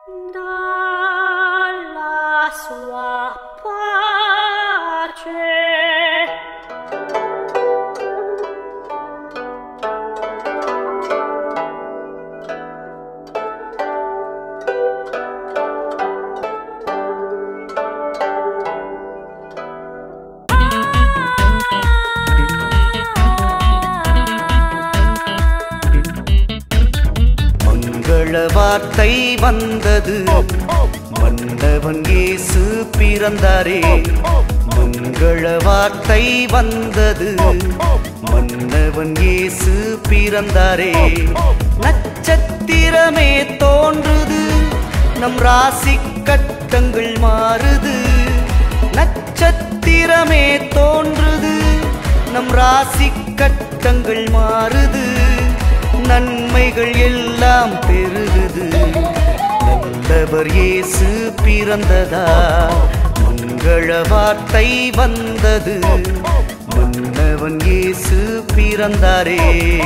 dalla sua pace. மங்கள வார்த்தை வந்தது மன்னவன் இயேசு பிறந்தாரே மங்கள வார்த்தை வந்தது மன்னவன் இயேசு பிறந்தாரே நட்சத்திரமே தோன்றுது நம் ராசி கட்டங்கள் மாறுது நட்சத்திரமே தோன்றுது நம் ராசி கட்டங்கள் மாறுது நன்மைகள் எல்லாம் பெருகுது நல்லவர் இயேசு பிறந்ததா மங்கள வார்த்தை வந்தது மன்னவன் இயேசு பிறந்தாரே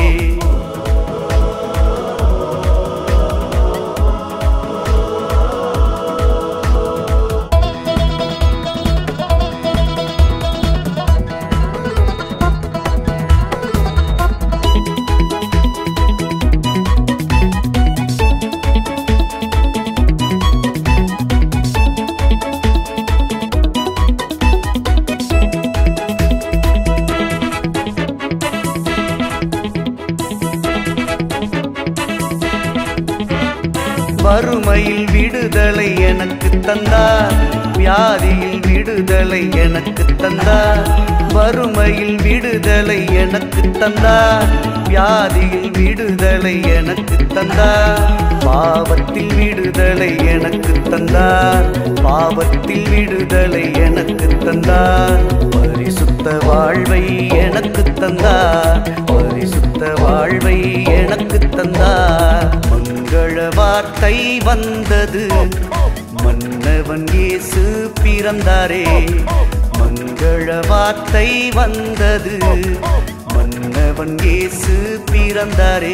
வறுமையில் விடுதலை எனக்கு தந்தார் வியாதியில் விடுதலை எனக்கு தந்தார் வறுமையில் விடுதலை எனக்கு தந்தார் வியாதியில் விடுதலை எனக்கு தந்தார் பாவத்தில் விடுதலை எனக்கு தந்தார் பாவத்தில் விடுதலை எனக்கு தந்தார் பரிசுத்த வாழ்வை எனக்கு தந்தார் பரிசுத்த வாழ்வை எனக்கு தந்தார் மங்கள வார்த்தை வந்தது மன்னவன் இயேசு பிறந்தாரே மங்கள வார்த்தை வந்தது மன்னவன் இயேசு பிறந்தாரே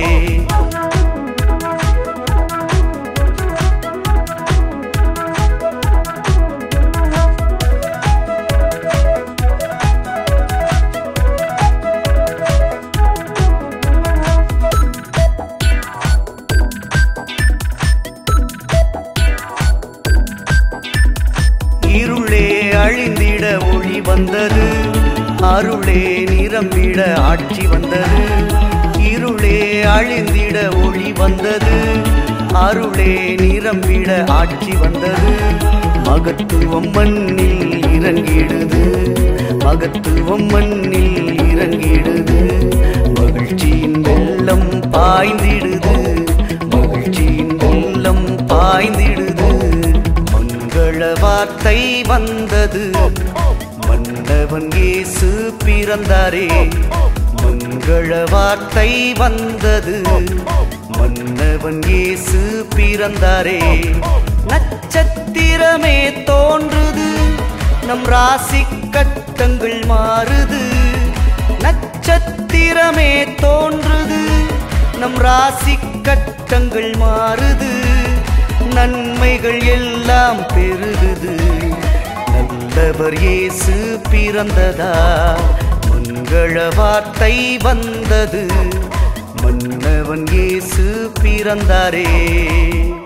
இருளே அழிந்திட ஒளி வந்தது அருளே நிரம்பிட ஆட்சி வந்தது இருளே அழிந்திட ஒளி வந்தது அருளே நிரம்பிட ஆட்சி வந்தது மகத்துவம் மண்ணில் இறங்கிடுது மகத்துவம் மண்ணில் இறங்கிடுது மகிழ்ச்சியின் வெள்ளம் பாய்ந்திடுது மகிழ்ச்சியின் வெள்ளம் பாய்ந்திடுது மங்கள வார்த்தை வந்தது மன்னவன் இயேசு பிறந்தாரே மங்கள வார்த்தை வந்தது மன்னவன் இயேசு பிறந்தாரே நட்சத்திரமே தோன்றுது நம் ராசி கட்டங்கள் மாறுது நட்சத்திரமே தோன்றுது நம் ராசி கட்டங்கள் மாறுது நன்மைகள் எல்லாம் பெருகுது நல்லவர் இயேசு பிறந்ததா மங்கள வார்த்தை வந்தது மன்னவன் இயேசு பிறந்தாரே